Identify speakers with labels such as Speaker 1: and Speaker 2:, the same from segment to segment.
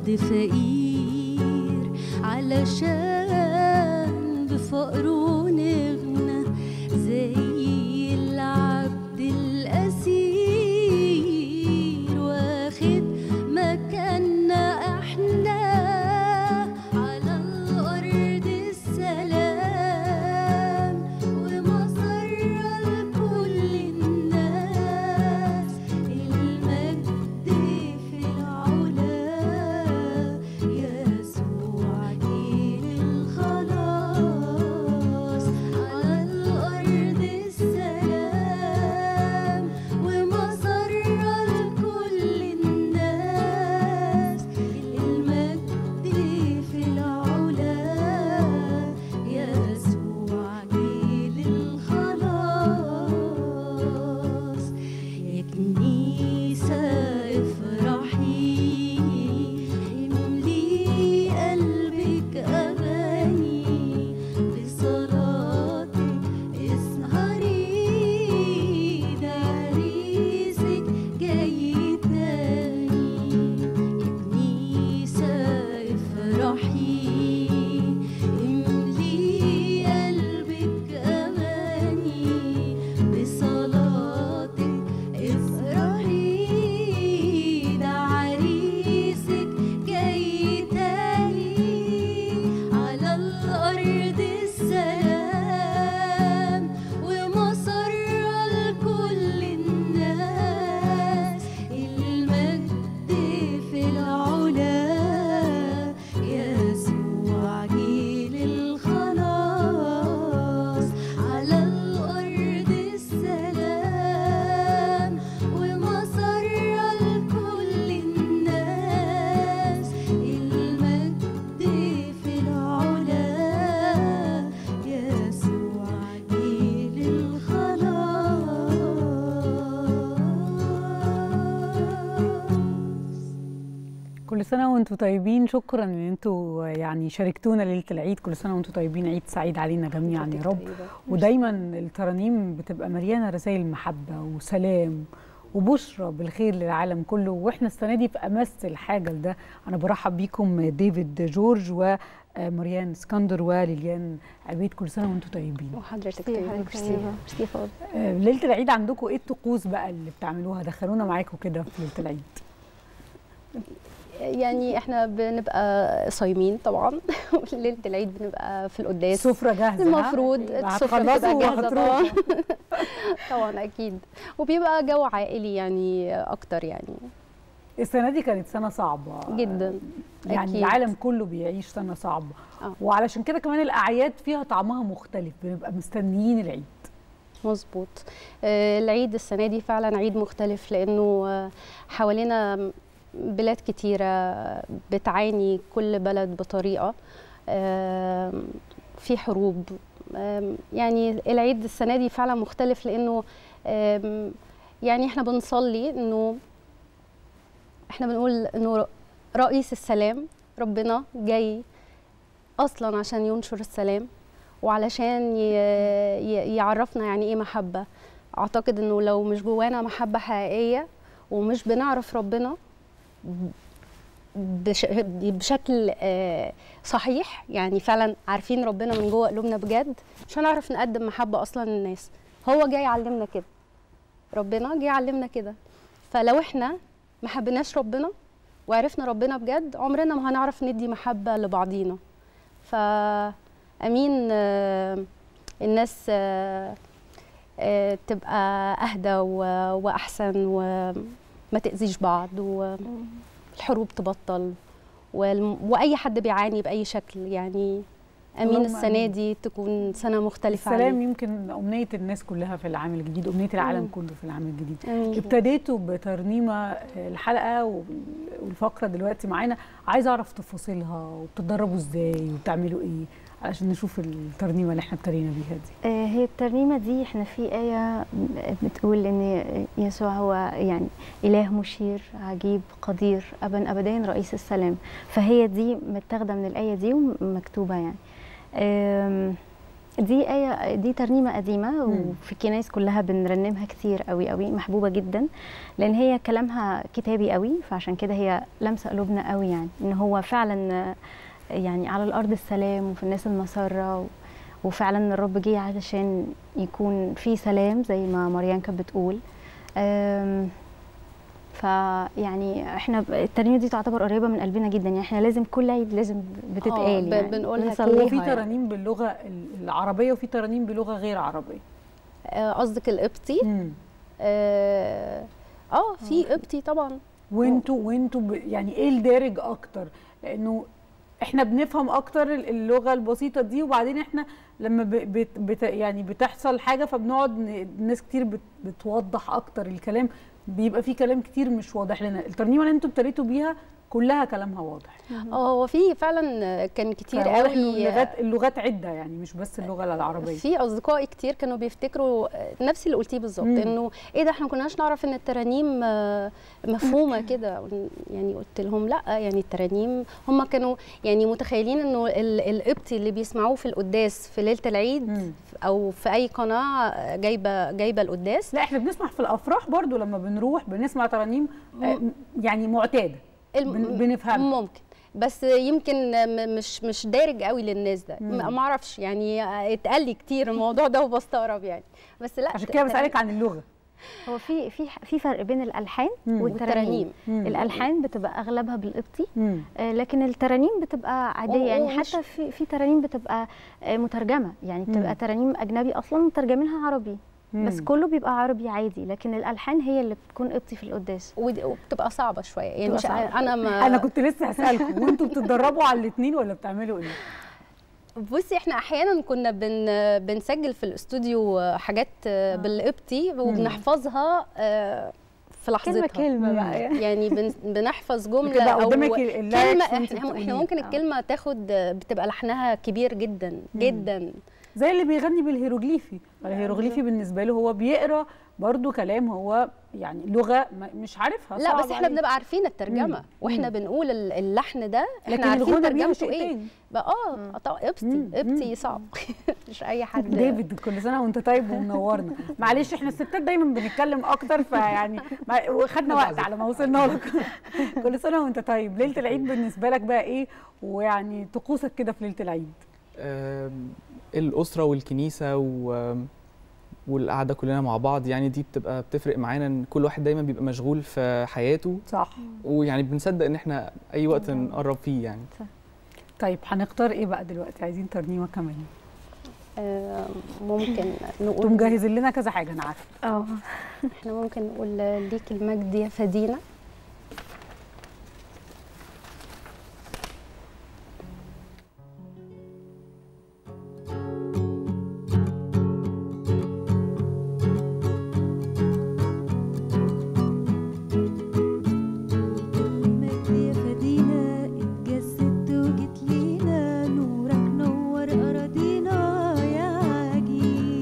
Speaker 1: عبد فقير علشان بفقره نغنى زي العبد الأسير واخد مكاننا احنا على الأرض السلام ومسر لكل الناس المجد في العلا يسوع جيل الخلاص على الأرض السلام ومسر لكل الناس المجد في العلا يسوع جيل الخلاص يا كنيسة افرحي املي قلبك أغاني بصلاتك اسهري ده عريسك جاي تاني يا كنيسة افرحي املي قلبك أغاني بصلاتك افرحي ده عريسك جاي تاني على الأرض السلام ومسر لكل الناس المجد في العلا يسوع جيل الخلاص على الأرض السلام ومسر لكل الناس المجد في العلا يسوع جيل الخلاص
Speaker 2: كل سنة وانتم طيبين شكرا ان انتم يعني شاركتونا ليلة العيد كل سنة وانتم طيبين عيد سعيد علينا جميعا يا رب ودايما الترانيم بتبقى مليانة رسائل محبة وسلام وبشرى بالخير للعالم كله واحنا السنة دي في أمس الحاجة لده أنا برحب بيكم ديفيد جورج ومريان اسكندر وليليان عبيد كل سنة وانتم طيبين
Speaker 3: وحضرتك
Speaker 4: ميرسي
Speaker 3: طيبة
Speaker 4: حضرتك
Speaker 3: ميرسي
Speaker 4: طيبة.
Speaker 3: ميرسي خالص
Speaker 2: آه، ليلة العيد عندكم ايه الطقوس بقى اللي بتعملوها دخلونا معاكم كده في ليلة العيد
Speaker 3: يعني احنا بنبقى صايمين طبعا ليله العيد بنبقى في القداس
Speaker 2: سفرة جاهزة ها؟
Speaker 3: المفروض
Speaker 2: يبقى
Speaker 3: السفرة
Speaker 2: هتخلصوا
Speaker 3: بتبقى جاهزة طبعا
Speaker 2: وهتروحوا.
Speaker 3: طبعا اكيد وبيبقى جو عائلي يعني اكتر يعني
Speaker 2: السنة دي كانت سنة صعبة
Speaker 3: جدا
Speaker 2: يعني
Speaker 3: أكيد.
Speaker 2: العالم كله بيعيش سنة صعبة
Speaker 3: آه.
Speaker 2: وعلشان كده كمان الأعياد فيها طعمها مختلف بنبقى مستنيين العيد
Speaker 3: مظبوط آه، العيد السنة دي فعلا عيد مختلف لأنه آه، حوالينا بلاد كتيرة بتعاني كل بلد بطريقة آم، في حروب آم، يعني العيد السنة دي فعلا مختلف لأنه آم، يعني احنا بنصلي انه احنا بنقول انه رئيس السلام ربنا جاي اصلا عشان ينشر السلام وعلشان ي- ي- يعرفنا يعني ايه محبه اعتقد انه لو مش جوانا محبه حقيقيه ومش بنعرف ربنا بش بشكل آه، صحيح يعني فعلا عارفين ربنا من جوه قلوبنا بجد مش هنعرف نقدم محبه اصلا للناس هو جاي يعلمنا كده ربنا جاي يعلمنا كده فلو احنا ما حبيناش ربنا وعرفنا ربنا بجد عمرنا ما هنعرف ندي محبه لبعضينا فامين آه، الناس آه، آه، تبقى اهدى و- واحسن وما تاذيش بعض والحروب تبطل والم- واي حد بيعاني باي شكل يعني امين
Speaker 2: اللهم
Speaker 3: السنه
Speaker 2: آمين.
Speaker 3: دي تكون سنه مختلفه
Speaker 2: السلام
Speaker 3: علينا.
Speaker 2: يمكن أمنية الناس كلها في العام الجديد أمنية العالم
Speaker 3: مم.
Speaker 2: كله في العام الجديد
Speaker 3: امين
Speaker 2: ابتديتوا بترنيمة الحلقة وال- والفقرة دلوقتي معانا عايزة أعرف تفاصيلها وبتتدربوا إزاي وبتعملوا إيه علشان نشوف الترنيمة اللي احنا ابتدينا بيها دي
Speaker 4: آه، هي الترنيمة دي احنا في آية بتقول إن يسوع هو يعني إله مشير عجيب قدير أبا أبدين رئيس السلام فهي دي متاخدة من الآية دي ومكتوبة يعني آم، دي آية دي ترنيمة قديمة
Speaker 2: مم.
Speaker 4: وفي الكنايس كلها بنرنمها كتير قوي قوي محبوبة جدا لأن هي كلامها كتابي قوي فعشان كده هي لمسة قلوبنا قوي يعني إن هو فعلا آه، يعني على الأرض السلام وفي الناس المسرة و- وفعلا الرب جه علشان يكون في سلام زي ما مريان كانت بتقول آم، فيعني احنا ب- الترنيمه دي تعتبر قريبه من قلبنا جدا يعني احنا لازم كل عيد لازم بتتقال
Speaker 3: ب-
Speaker 4: يعني
Speaker 3: بنقولها
Speaker 4: بنصليها
Speaker 2: هو في
Speaker 4: يعني.
Speaker 2: ترانيم باللغه ال- العربيه وفي ترانيم بلغه غير عربيه
Speaker 3: آه، قصدك القبطي
Speaker 2: مم.
Speaker 3: اه آه، في قبطي طبعا
Speaker 2: وانتوا وانتوا ب... يعني ايه الدارج اكتر لانه احنا بنفهم اكتر ال- اللغه البسيطه دي وبعدين احنا لما ب... بت... بت... يعني بتحصل حاجه فبنقعد ن... ناس كتير بت... بتوضح اكتر الكلام بيبقى في كلام كتير مش واضح لنا الترنيمه اللي انتوا ابتديتوا بيها كلها كلامها واضح
Speaker 3: اه هو في فعلا كان كتير
Speaker 2: فواضح إنه
Speaker 3: قوي
Speaker 2: اللغات اللغات عده يعني مش بس اللغه العربيه
Speaker 3: في اصدقائي كتير كانوا بيفتكروا نفس اللي قلتيه بالظبط
Speaker 2: مم.
Speaker 3: انه ايه ده احنا ما كناش نعرف ان الترانيم آه، مفهومه كده يعني قلت لهم لا يعني الترانيم هم كانوا يعني متخيلين انه ال- القبطي اللي بيسمعوه في القداس في ليله العيد
Speaker 2: مم.
Speaker 3: او في اي قناه جايبه جايبه القداس
Speaker 2: لا احنا بنسمع في الافراح برضو لما بنروح بنسمع ترانيم آه، يعني معتاده
Speaker 3: الم-
Speaker 2: بن- بنفهمها.
Speaker 3: ممكن بس يمكن م- مش مش دارج قوي للناس ده
Speaker 2: مم.
Speaker 3: ما ما اعرفش يعني اتقال لي كتير الموضوع ده وبستغرب يعني بس لا
Speaker 2: عشان كده بسالك عن اللغه
Speaker 4: هو في في في فرق بين الالحان
Speaker 2: مم.
Speaker 4: والترانيم
Speaker 2: مم.
Speaker 4: الالحان بتبقى اغلبها بالقبطي
Speaker 2: مم.
Speaker 4: آه، لكن الترانيم بتبقى عاديه
Speaker 3: أوه،
Speaker 4: يعني
Speaker 3: مش-
Speaker 4: حتى في في ترانيم بتبقى آه، مترجمه يعني بتبقى
Speaker 2: مم.
Speaker 4: ترانيم اجنبي اصلا مترجمينها عربي بس
Speaker 2: مم.
Speaker 4: كله بيبقى عربي عادي لكن الالحان هي اللي بتكون قبطي في القداس
Speaker 3: ود- وبتبقى صعبه شويه يعني
Speaker 4: بتبقى
Speaker 3: مش
Speaker 4: صعبة.
Speaker 3: انا ما
Speaker 2: انا كنت لسه هسالكم وانتوا بتتدربوا على الاثنين ولا بتعملوا ايه
Speaker 3: بصي احنا احيانا كنا بن بنسجل في الاستوديو حاجات بالقبطي وبنحفظها آه، في لحظتها
Speaker 4: كلمه كلمه بقى يعني
Speaker 3: يعني بن- بنحفظ جمله
Speaker 2: بتبقى
Speaker 3: او
Speaker 2: قدامك
Speaker 3: كلمه
Speaker 2: اللايكس وانت
Speaker 3: احنا, احنا
Speaker 2: بتقوليها.
Speaker 3: ممكن
Speaker 4: آه.
Speaker 3: الكلمه تاخد بتبقى لحنها كبير جدا جدا
Speaker 2: زي اللي بيغني بالهيروغليفي الهيروغليفي بالنسبه له هو بيقرا برضو كلام هو يعني لغه ما- مش عارفها
Speaker 3: لا
Speaker 2: صعب
Speaker 3: بس احنا
Speaker 2: عليه.
Speaker 3: بنبقى عارفين الترجمه
Speaker 2: مم.
Speaker 3: واحنا
Speaker 2: مم.
Speaker 3: بنقول ال- اللحن ده
Speaker 2: لكن
Speaker 3: احنا عارفين
Speaker 2: الغنى بيها
Speaker 3: ترجمته
Speaker 2: شيء
Speaker 3: ايه
Speaker 2: تاني.
Speaker 3: بقى اه طبعا قبطي
Speaker 2: مم.
Speaker 3: قبطي
Speaker 2: مم.
Speaker 3: صعب مش اي حد
Speaker 2: ديفيد كل سنه وانت طيب ومنورنا معلش احنا الستات دايما بنتكلم اكتر فيعني ما- وخدنا وقت على ما وصلنا لك كل سنه وانت طيب ليله العيد بالنسبه لك بقى ايه ويعني طقوسك كده في ليله العيد
Speaker 5: آم، الأسرة والكنيسة و والقعدة كلنا مع بعض يعني دي بتبقى بتفرق معانا ان كل واحد دايما بيبقى مشغول في حياته
Speaker 2: صح
Speaker 5: ويعني بنصدق ان احنا اي وقت نقرب فيه يعني
Speaker 2: طيب هنختار ايه بقى دلوقتي عايزين ترنيمه كمان
Speaker 3: آه، ممكن
Speaker 2: انتوا
Speaker 3: نقول
Speaker 2: مجهزين لنا كذا حاجه انا عارفه
Speaker 4: اه
Speaker 3: احنا ممكن نقول ليك المجد يا فدينا
Speaker 1: المجد يا فدينا اتجسدت وجيت لينا نورك نور أراضينا يا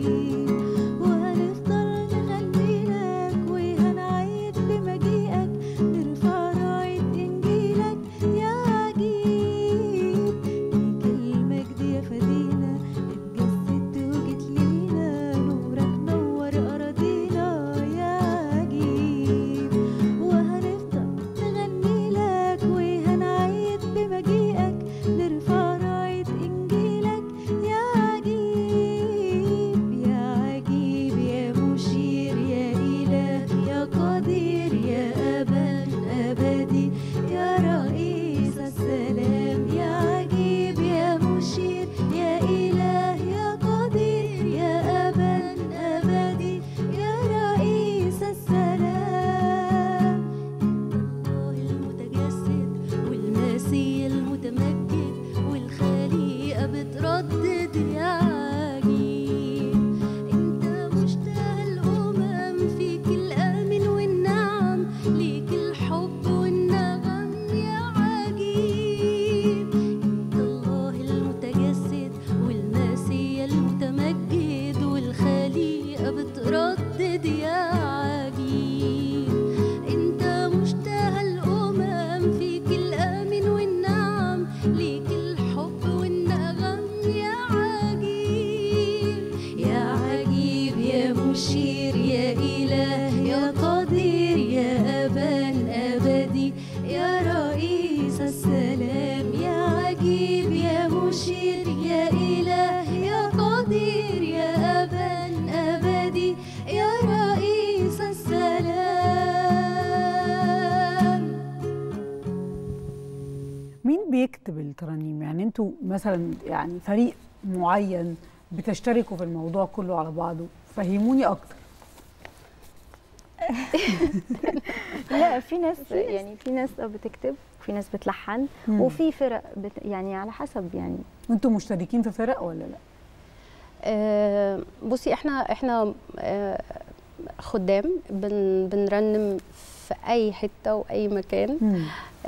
Speaker 1: عجيب وهنفضل نغني لك وهنعيد بمجيئك
Speaker 2: مين بيكتب الترانيم يعني انتوا مثلا يعني فريق معين بتشتركوا في الموضوع كله على بعضه فهموني اكتر
Speaker 4: لا في ناس يعني في ناس بتكتب وفي ناس بتلحن
Speaker 2: مم.
Speaker 4: وفي فرق بت يعني على حسب يعني
Speaker 2: انتوا مشتركين في فرق ولا لا
Speaker 3: آه، بصي احنا احنا آه، خدام بن بنرنم في اي حته واي مكان
Speaker 2: مم.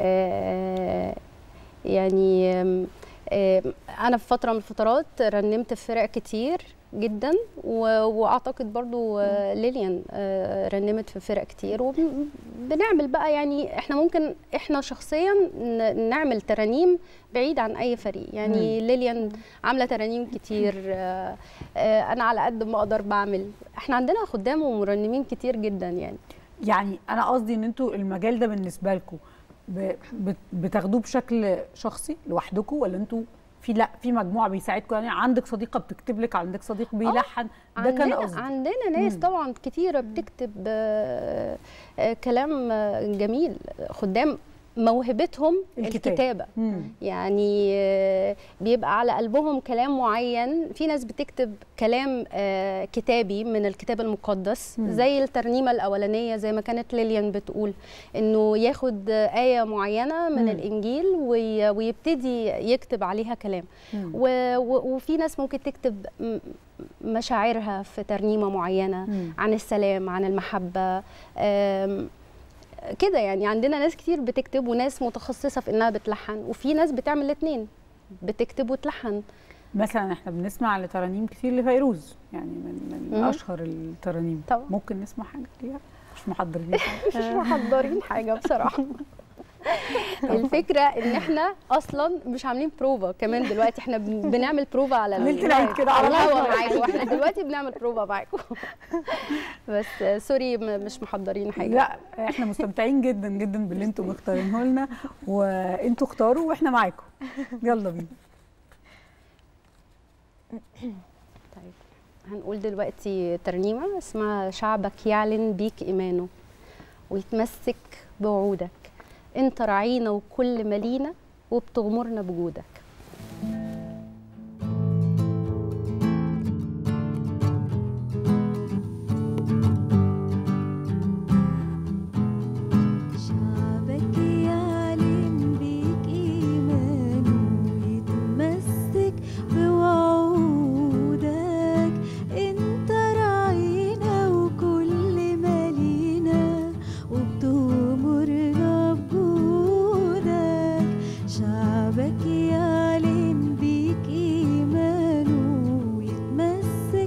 Speaker 3: آه، يعني آم، آم، انا في فتره من الفترات رنمت في فرق كتير جدا و- واعتقد برضو آه، ليليان آه، رنمت في فرق كتير وبنعمل بقى يعني احنا ممكن احنا شخصيا ن- نعمل ترانيم بعيد عن اي فريق يعني ليليان عامله ترانيم كتير آه، آه، انا على قد ما اقدر بعمل احنا عندنا خدام ومرنمين كتير جدا يعني
Speaker 2: يعني انا قصدي ان انتوا المجال ده بالنسبه لكم ب- بت- بتاخدوه بشكل شخصي لوحدكم ولا انتوا في لا في مجموعه بيساعدكم يعني عندك صديقه بتكتب لك عندك صديق بيلحن ده كان
Speaker 3: عندنا
Speaker 2: قصدي
Speaker 3: عندنا ناس
Speaker 2: مم.
Speaker 3: طبعا كتيره بتكتب آه، آه، كلام آه، جميل خدام موهبتهم
Speaker 2: الكتاب.
Speaker 3: الكتابه
Speaker 2: مم.
Speaker 3: يعني آه، بيبقى على قلبهم كلام معين في ناس بتكتب كلام آه، كتابي من الكتاب المقدس
Speaker 2: مم.
Speaker 3: زي الترنيمه الاولانيه زي ما كانت ليليان بتقول انه ياخد آه، ايه معينه من
Speaker 2: مم.
Speaker 3: الانجيل وي- ويبتدي يكتب عليها كلام
Speaker 2: مم.
Speaker 3: و- و- وفي ناس ممكن تكتب م- مشاعرها في ترنيمه معينه
Speaker 2: مم.
Speaker 3: عن السلام عن المحبه آم، كده يعني عندنا ناس كتير بتكتب وناس متخصصه في انها بتلحن وفي ناس بتعمل الاثنين بتكتب وتلحن
Speaker 2: مثلا احنا بنسمع لترانيم كتير لفيروز يعني من من
Speaker 3: مم.
Speaker 2: اشهر الترانيم
Speaker 3: طبعا.
Speaker 2: ممكن نسمع حاجه ليها مش محضرين
Speaker 3: مش محضرين حاجه بصراحه الفكره ان احنا اصلا مش عاملين بروفا كمان دلوقتي احنا بن- بنعمل بروفا على ال-
Speaker 2: ليلة العيد كده على
Speaker 3: على
Speaker 2: الهوا.
Speaker 3: الهوا معاكم احنا دلوقتي بنعمل بروفا معاكم بس آه، سوري م- مش محضرين حاجه
Speaker 2: لا احنا مستمتعين جدا جدا باللي انتوا مختارينه لنا وانتوا اختاروا واحنا معاكم يلا بينا
Speaker 3: طيب هنقول دلوقتي ترنيمة اسمها شعبك يعلن بيك إيمانه ويتمسك بوعودك انت راعينا وكل مالينا وبتغمرنا بجودك
Speaker 1: شعبك يعلن بيك إيمانه ويتمسك بوعودك انت راعينا وكل مالينا وبتغمرنا بجودك شعبك يعلن بيك إيمانه ويتمسك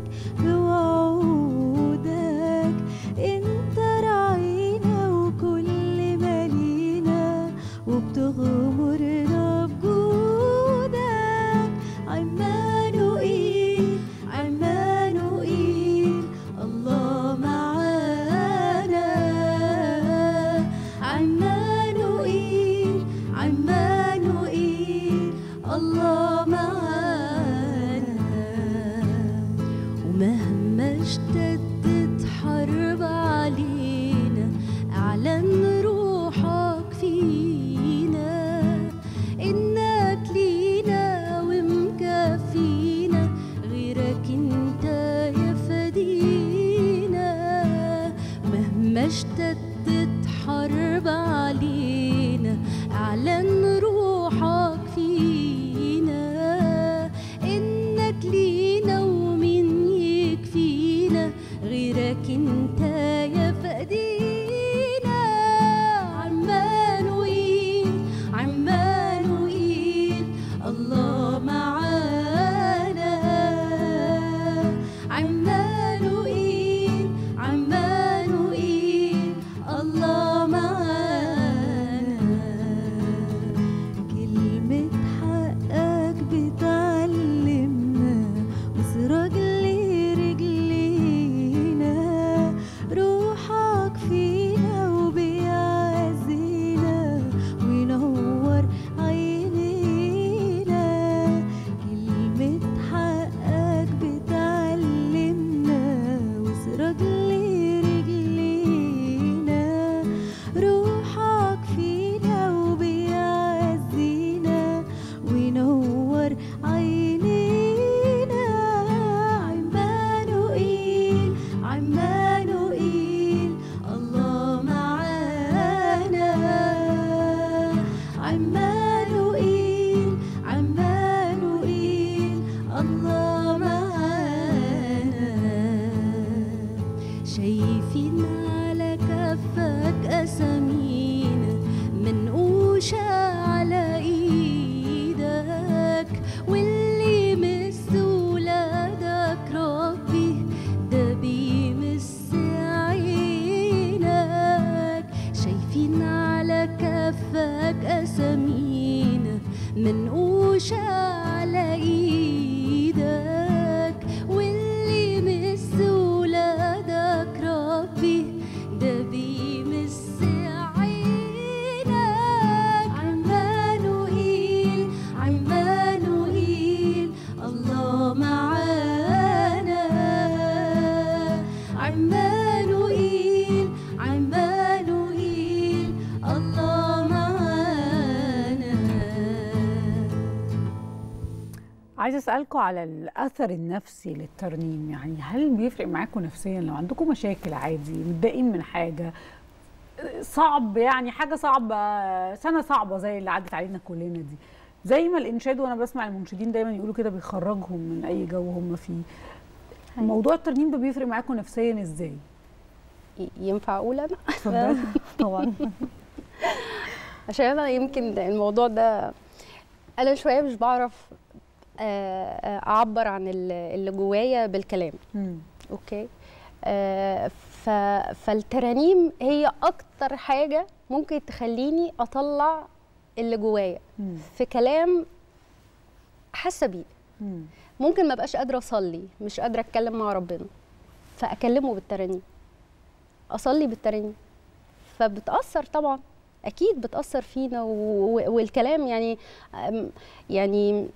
Speaker 1: بوعودك انت راعينا وكل مالينا وبتغمرنا بجودك عمانوئيل عمانوئيل الله معانا عمانوئيل عمانوئيل الله معانا ومهما اشتدت حرب علينا اعلن روحك فينا عمانوئيل عمانوئيل الله معانا شايفين على كفك أسامينا منقوشة على إيدك واللي يمس ولادك ربي ده بيمس عينك شايفين على كفك أسامينا منقوشة على إيدك واللي يمس ولادك ربي ده بيمس عينك عمانوئيل عمانوئيل الله معانا عمانوئيل عمانوئيل الله معانا
Speaker 2: عايزه اسالكم على الاثر النفسي للترنيم يعني هل بيفرق معاكم نفسيا لو عندكم مشاكل عادي متضايقين من حاجه صعب يعني حاجه صعبه سنه صعبه زي اللي عدت علينا كلنا دي زي ما الانشاد وانا بسمع المنشدين دايما يقولوا كده بيخرجهم من اي جو هم فيه موضوع الترنيم ده بيفرق معاكم نفسيا ازاي
Speaker 3: ي- ينفع اقول انا
Speaker 2: اتفضلي
Speaker 4: طبعا
Speaker 3: عشان انا يمكن الموضوع ده انا شويه مش بعرف آه، آه، اعبر عن ال- اللي جوايا بالكلام
Speaker 2: مم.
Speaker 3: اوكي آه، ف... فالترانيم هي اكتر حاجه ممكن تخليني اطلع اللي جوايا
Speaker 2: مم.
Speaker 3: في كلام حاسه بيه
Speaker 2: مم.
Speaker 3: ممكن ما بقاش قادره اصلي مش قادره اتكلم مع ربنا فاكلمه بالترانيم اصلي بالترانيم فبتاثر طبعا اكيد بتاثر فينا و... و- والكلام يعني أم، يعني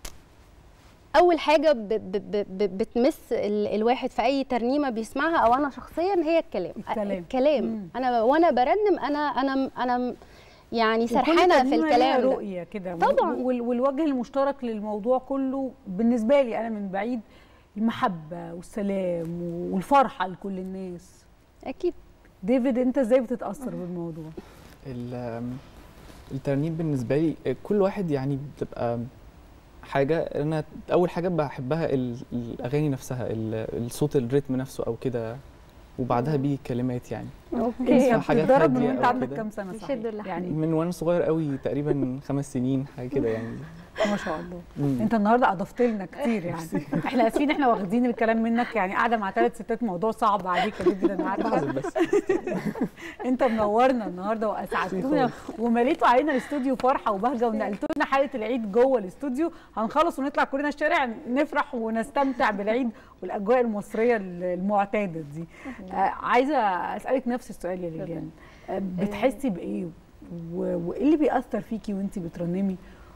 Speaker 3: اول حاجه ب... ب... ب... ب... بتمس ال... الواحد في اي ترنيمه بيسمعها او انا شخصيا هي الكلام
Speaker 2: الكلام.
Speaker 3: الكلام
Speaker 2: مم.
Speaker 3: انا وانا برنم انا انا انا يعني
Speaker 2: وكل
Speaker 3: سرحانه في
Speaker 2: ترنيمة ليها
Speaker 3: الكلام ده.
Speaker 2: رؤيه كده
Speaker 3: طبعاً.
Speaker 2: وال- والوجه المشترك للموضوع كله بالنسبه لي انا من بعيد المحبه والسلام والفرحه لكل الناس
Speaker 3: اكيد
Speaker 2: ديفيد انت ازاي بتتاثر بالموضوع
Speaker 5: ال- الترنيم بالنسبه لي كل واحد يعني بتبقى حاجه انا اول حاجه بحبها ال- الاغاني نفسها ال- الصوت الريتم نفسه او كده وبعدها بيه الكلمات يعني
Speaker 2: انت
Speaker 5: حاجات
Speaker 2: بتتدرب من
Speaker 5: هادية
Speaker 2: وانت
Speaker 5: أو
Speaker 2: عندك
Speaker 5: كده.
Speaker 2: كام سنه
Speaker 4: بيشد
Speaker 2: صحيح
Speaker 4: اللحن.
Speaker 2: يعني
Speaker 5: من وانا صغير قوي تقريبا خمس سنين حاجه كده يعني
Speaker 2: ما شاء الله
Speaker 5: مم.
Speaker 2: انت النهارده اضفت لنا كتير يعني احنا اسفين احنا واخدين الكلام منك يعني قاعده مع ثلاث ستات موضوع صعب عليك يا ديفيد انا عارفه
Speaker 5: بعزف بس
Speaker 2: انت منورنا النهارده واسعدتونا ومليتوا علينا الاستوديو فرحه وبهجه ونقلتوا لنا حاله العيد جوه الاستوديو هنخلص ونطلع كلنا الشارع نفرح ونستمتع بالعيد والاجواء المصريه المعتاده دي آه عايزه اسالك نفس السؤال يا ليليان آه بتحسي بايه و- وايه اللي بيأثر فيكي وانت بترنمي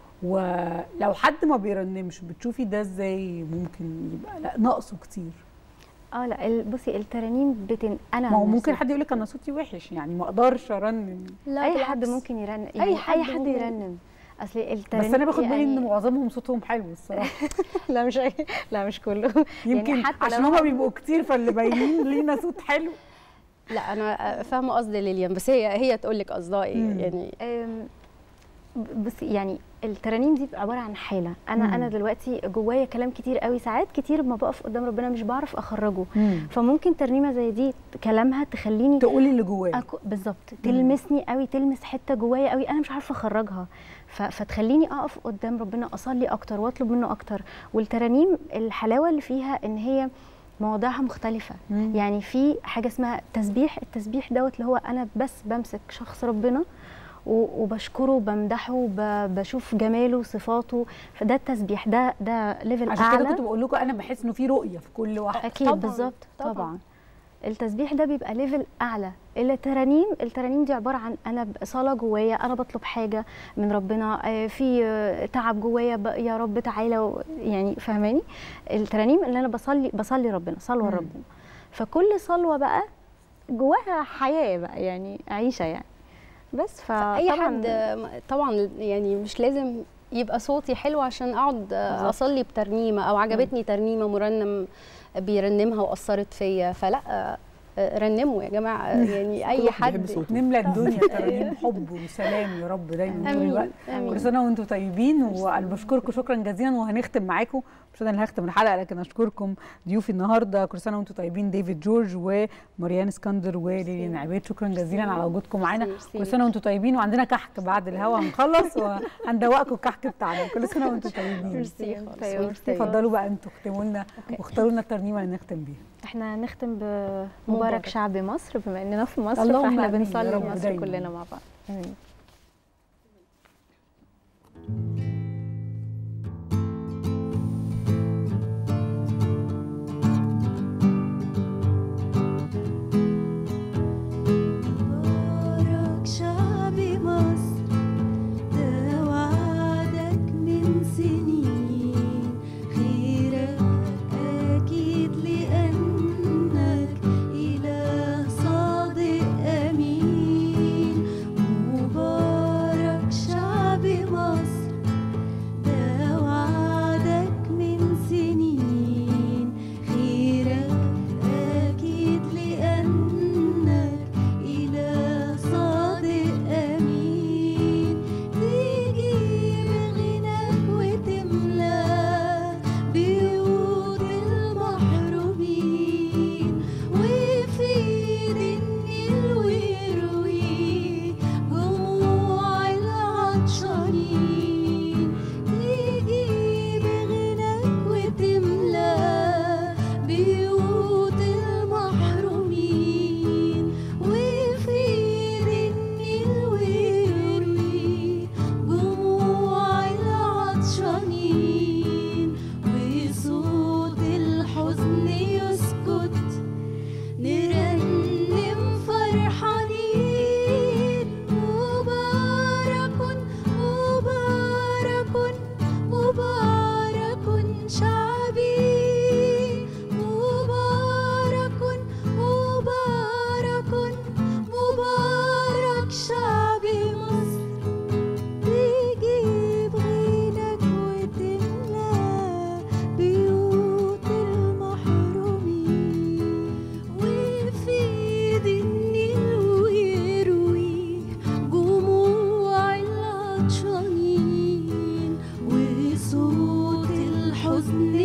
Speaker 2: ولو حد ما بيرنمش بتشوفي ده ازاي ممكن يبقى لا ناقصه كتير
Speaker 4: اه لا ال- بصي الترانيم بتن انا
Speaker 2: ما هو
Speaker 4: عن
Speaker 2: ممكن
Speaker 4: نفسي-
Speaker 2: حد يقول لك انا صوتي وحش يعني ما اقدرش ارنم
Speaker 3: لا
Speaker 4: اي
Speaker 3: بالعكس.
Speaker 4: حد ممكن يرنم
Speaker 3: أي
Speaker 4: يعني
Speaker 3: حد
Speaker 4: اي حد
Speaker 3: ممكن.
Speaker 4: يرنم اصل الترانيم
Speaker 2: بس انا باخد بالي ان
Speaker 4: يعني-
Speaker 2: معظمهم صوتهم حلو الصراحه
Speaker 4: لا مش لا مش كله
Speaker 2: يمكن
Speaker 4: حتى
Speaker 2: عشان
Speaker 4: لو
Speaker 2: هما
Speaker 4: هو-
Speaker 2: بيبقوا كتير فاللي باينين لينا صوت حلو
Speaker 3: لا انا فاهمه قصد ليليان بس هي هي تقول لك قصدها ايه
Speaker 2: مم.
Speaker 3: يعني
Speaker 4: أم، بصي يعني الترانيم دي عباره عن حاله انا
Speaker 2: مم.
Speaker 4: انا دلوقتي جوايا كلام كتير قوي ساعات كتير ما بقف قدام ربنا مش بعرف اخرجه فممكن ترنيمه زي دي كلامها تخليني
Speaker 2: تقولي اللي جواك
Speaker 4: أكو بالظبط تلمسني قوي تلمس حته جوايا قوي انا مش عارفه اخرجها ف- فتخليني اقف قدام ربنا اصلي اكتر واطلب منه اكتر والترانيم الحلاوه اللي فيها ان هي مواضيعها مختلفه
Speaker 2: مم.
Speaker 4: يعني في حاجه اسمها تسبيح التسبيح دوت اللي هو انا بس بمسك شخص ربنا و- وبشكره بمدحه ب- بشوف جماله صفاته فده التسبيح ده ده ليفل
Speaker 2: عشان
Speaker 4: اعلى
Speaker 2: كده كنت بقول لكم انا بحس انه في رؤيه في كل واحد
Speaker 4: اكيد
Speaker 3: طبعاً،
Speaker 4: بالظبط
Speaker 3: طبعاً.
Speaker 4: طبعا. طبعا التسبيح ده بيبقى ليفل اعلى الترانيم الترانيم دي عباره عن انا ب- صلاه جوايا انا بطلب حاجه من ربنا آه، في آه، تعب جوايا ب- يا رب تعالى و- يعني فاهماني الترانيم اللي انا بصلي بصلي ربنا صلوه
Speaker 2: مم.
Speaker 4: لربنا فكل صلوه بقى جواها حياه بقى يعني عيشه يعني بس
Speaker 3: اي
Speaker 4: فطبعاً
Speaker 3: حد طبعا يعني مش لازم يبقى صوتي حلو عشان اقعد
Speaker 4: بالظبط.
Speaker 3: اصلي بترنيمه او عجبتني ترنيمه مرنم بيرنمها واثرت فيا فلا آه، رنموا يا جماعه يعني
Speaker 5: كل
Speaker 3: اي
Speaker 5: واحد بيحب
Speaker 3: حد
Speaker 5: صوته.
Speaker 2: نملى الدنيا ترانيم حب وسلام يا رب دايما طول
Speaker 3: امين
Speaker 2: الوقت كل
Speaker 3: امين
Speaker 2: سنه وانتم طيبين وانا بشكركم شكرا جزيلا وهنختم معاكم مش انا اللي هختم الحلقه لكن اشكركم ضيوفي النهارده كل سنه وانتم طيبين ديفيد جورج ومريان اسكندر وليليان عبيد شكرا جزيلا على وجودكم معانا
Speaker 3: ميرسي.
Speaker 2: كل سنه وانتم طيبين وعندنا كحك بعد الهوا هنخلص وهندوقكم الكحك بتاعنا كل سنه وانتم طيبين
Speaker 3: ميرسي خالص
Speaker 4: طيب،
Speaker 3: وانتوا
Speaker 4: ميرسي.
Speaker 3: طيبين.
Speaker 2: اتفضلوا بقى انتوا اختموا لنا
Speaker 3: أوكي.
Speaker 2: واختاروا لنا الترنيمه اللي نختم بيها
Speaker 4: احنا نختم بمبارك
Speaker 3: مبارك.
Speaker 4: شعب مصر بما اننا في مصر
Speaker 2: اللهم
Speaker 4: فاحنا
Speaker 2: آمين يا
Speaker 4: بنصلي
Speaker 2: رب
Speaker 4: مصر
Speaker 2: دايماً.
Speaker 4: كلنا مع بعض امين
Speaker 1: مبارك شعب مصر ده وعدك من سنين خيرك أكيد لأنك إله صادق أمين مبارك شعب مصر ده وعدك من سنين خيرك أكيد لأنك إله صادق أمين تجيب غناك وتملى بيوت المحرومين ويفيد النيل ويروي جموع العطشانين تجيب غناك وتملى بيوت المحرومين ويفيد النيل ويروي جموع العطشانين وصوت الحزن يسكت نرنم فرحانين مبارك مبارك مبارك شعبي مبارك مبارك مبارك شعب مصر تجيب غناك وتملى بيوت المحرومين ويفيد النيل ويروي جموع العطشانين وصوت الحزن